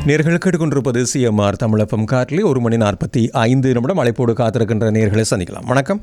நேர்கள் கேட்டுக்கொண்டிருப்பது சிஎம்ஆர் தமிழப்பம் காற்றிலே ஒரு மணி நாற்பத்தி ஐந்து நிமிடம் அழைப்போடு காத்திருக்கின்ற நேர்களை சந்திக்கலாம் வணக்கம்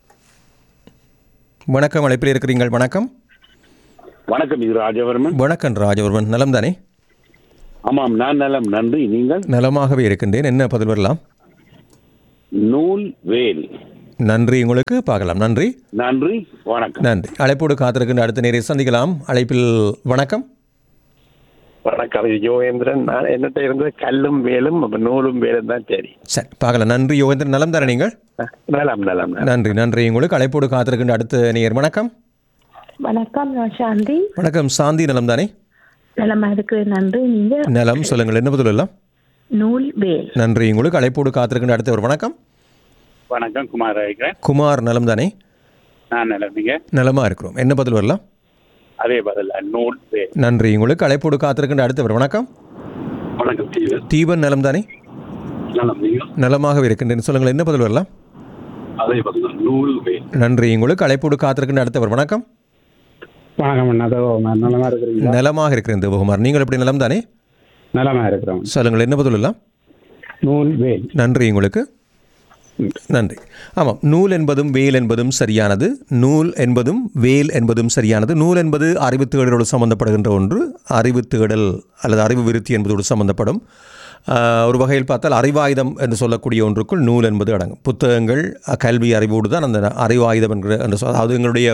வணக்கம் அழைப்பில் இருக்கிறீங்கள் வணக்கம் வணக்கம் இது ராஜவர்மன் வணக்கம் ராஜவர்மன் நலம் தானே ஆமாம் நான் நலம் நன்றி நீங்கள் நலமாகவே இருக்கின்றேன் என்ன பதில் வரலாம் நூல் வேல் நன்றி உங்களுக்கு பார்க்கலாம் நன்றி நன்றி வணக்கம் நன்றி அழைப்போடு காத்திருக்கின்ற அடுத்த நேரை சந்திக்கலாம் அழைப்பில் வணக்கம் வணக்கம் இது யோகேந்திரன் நான் என்னட்ட இருந்தது கல்லும் வேலும் அப்ப நூலும் வேலும் தான் சரி சரி பார்க்கலாம் நன்றி யோகேந்திரன் நலம் தானே நீங்கள் அஹ், நலம் நலம் நலம். நன்றி நன்றி உங்களுக்கு அழைப்போடு காத்திருக்கின்ற அடுத்த நேர் வணக்கம் வணக்கம் நான் சாந்தி வணக்கம் சாந்தி நலம் தானே நலமா இருக்கிறேன் நன்றி நீங்க நலம் சொல்லுங்கள் என்ன பதில் எல்லாம் நூல் வேல் நன்றி உங்களுக்கு அழைப்போடு காத்திருக்கின்ற அடுத்த ஒரு வணக்கம் வணக்கம் குமார் இருக்கிறேன் குமார் நலம் தானே நான் நலம் நீங்க நலமா இருக்கிறோம் என்ன பதில் வரலாம் அதே பதில் நூல் வேல் நன்றி உங்களுக்கு அழைப்போடு காத்திருக்கின்ற அடுத்தவர் வணக்கம் வணக்கம் தீவன் தீபன் நலம் தானே நலம் நீங்க நலமாக இருக்கின்றேன் சொல்லுங்கள் என்ன பதில் வரலாம் அதே பதில் நூல் வேல் நன்றி உங்களுக்கு அழைப்போடு காத்திருக்கின்ற அடுத்தவர் வணக்கம் வணக்கம் அண்ணா அதோ நலமா இருக்கிறீங்களா நலமாக இருக்கிறேன் தேவகுமார் நீங்கள் எப்படி நலம் தானே நலமா இருக்கிறோம் சொல்லுங்கள் என்ன பதில் எல்லாம் நூல் வேல் நன்றி உங்களுக்கு நன்றி ஆமாம் நூல் என்பதும் வேல் என்பதும் சரியானது நூல் என்பதும் வேல் என்பதும் சரியானது நூல் என்பது அறிவு தேடலோடு சம்பந்தப்படுகின்ற ஒன்று அறிவு தேடல் அல்லது அறிவு விருத்தி என்பதோடு சம்பந்தப்படும் ஆஹ், ஒரு வகையில் பார்த்தால் அறிவாயுதம் என்று சொல்லக்கூடிய ஒன்றுக்குள் நூல் என்பது அடங்கும் புத்தகங்கள் அஹ், கல்வி அறிவோடு தான் அந்த அறிவாயுதம் என்கிற என்று சொல் அதாவது எங்களுடைய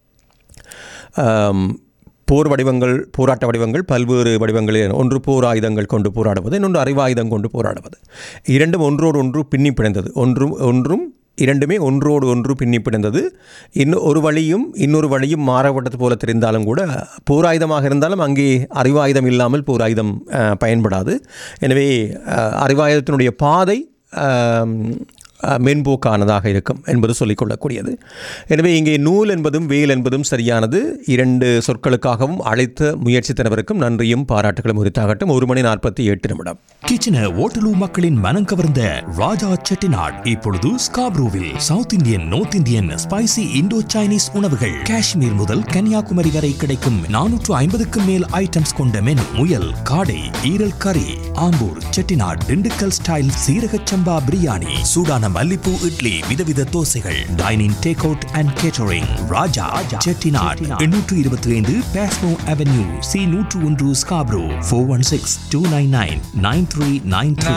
ஆம், போர் வடிவங்கள் போராட்ட வடிவங்கள் பல்வேறு வடிவங்களில் ஒன்று போர் ஆயுதங்கள் கொண்டு போராடுவது இன்னொன்று அறிவாயுதம் கொண்டு போராடுவது இரண்டும் ஒன்றோடு ஒன்று பின்னி பிணைந்தது ஒன்றும் ஒன்றும் இரண்டுமே ஒன்றோடு ஒன்று பின்னி பிணைந்தது இன்னும் ஒரு வழியும் இன்னொரு வழியும் மாறப்பட்டது போல தெரிந்தாலும் கூட போராயுதமாக இருந்தாலும் அங்கே அறிவாயுதம் இல்லாமல் போராயுதம் அஹ், பயன்படாது எனவே அஹ், அறிவாயுதத்தினுடைய பாதை ஆம், அஹ், மென்போக்கானதாக இருக்கும் என்பது சொல்லிக்கொள்ளக்கூடியது எனவே இங்கே நூல் என்பதும் வேல் என்பதும் சரியானது இரண்டு சொற்களுக்காகவும் அழைத்த முயற்சித்தனவருக்கும் நன்றியும் பாராட்டுகளும் உரித்தாகட்டும் ஒரு மணி நாற்பத்தி எட்டு நிமிடம் கிச்சன ஓட்டலூ மக்களின் மனம் கவர்ந்த ராஜா செட்டிநாட் இப்பொழுது ஸ்காப்ரூவில் south Indian north Indian spicy Indo Chinese உணவுகள் காஷ்மீர் முதல் கன்னியாகுமரி வரை கிடைக்கும் நானூற்று ஐம்பதுக்கும் மேல் ஐட்டம்ஸ் கொண்ட மெனு முயல் காடை ஈரல் கறி ஆம்பூர் செட்டிநாட் திண்டுக்கல் ஸ்டைல் சீரக சம்பா பிரியாணி சூடான மல்லிப்பூ இட்லி விதவித தோசைகள் dining take out and catering Raja Chettinad எண்ணூற்று இருபத்தி ஐந்து பேஸ்மோ அவென்யூ சி நூற்று ஒன்று Scarborough four one six two nine nine nine three nine three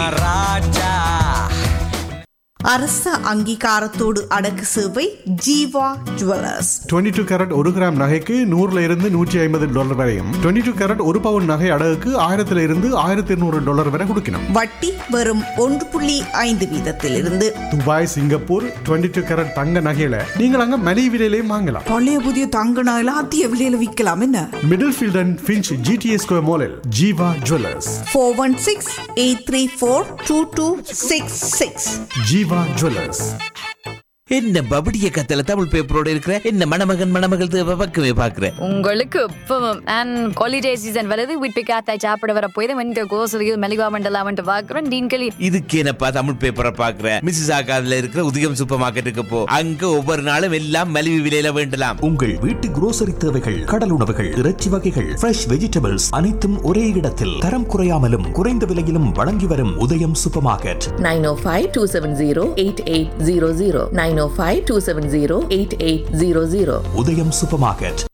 அரச அங்கீகாரத்தோடு அடக்கு சேவை ஜீவா ஜுவல்லர்ஸ் 22 டூ கேரட் ஒரு கிராம் நகைக்கு நூறுல இருந்து நூற்றி ஐம்பது டாலர் வரையும் 22 டூ கேரட் ஒரு பவுன் நகை அடகுக்கு ஆயிரத்துல இருந்து ஆயிரத்தி இருநூறு டாலர் வரை கொடுக்கணும் வட்டி வெறும் ஒன்று புள்ளி ஐந்து வீதத்திலிருந்து துபாய் சிங்கப்பூர் 22 டூ கேரட் தங்க நகையில நீங்கள் அங்க மலிவு விலையிலையும் வாங்கலாம் பழைய புதிய தங்க நகையில அதிக விலையில விற்கலாம் என்ன Middlefield and Finch GTA square மாலில் Jeeva jewellers four one six eight three four two two six six Jeeva jewellers என்ன பபடிய கத்தல தமிழ் பேப்பரோட இருக்கிற என்ன மணமகன் மணமகள் தேவை பக்கமே பாக்குற உங்களுக்கு இப்பவும் அண்ட் ஹாலிடே சீசன் வருது வீட்டு காத்தாய் சாப்பிட வர போய் வந்து கோசலியில் மெலிகா மண்டலாம் வந்து பார்க்குறோம் டீன்களி இதுக்கு என்னப்பா தமிழ் பேப்பரை பாக்குற மிஸ்ஸஸ் ஆகாதுல இருக்கிற உதயம் சூப்பர் மார்க்கெட்டுக்கு போ அங்க ஒவ்வொரு நாளும் எல்லாம் மலிவு விலையில வேண்டலாம் உங்கள் வீட்டு grocery தேவைகள் கடல் உணவுகள் இறைச்சி வகைகள் ஃப்ரெஷ் வெஜிடபிள்ஸ் அனைத்தும் ஒரே இடத்தில் தரம் குறையாமலும் குறைந்த விலையிலும் வழங்கி வரும் Udayam supermarket nine o five two seven zero eight eight zero zero nine o five two seven zero eight eight zero zero Udayam super market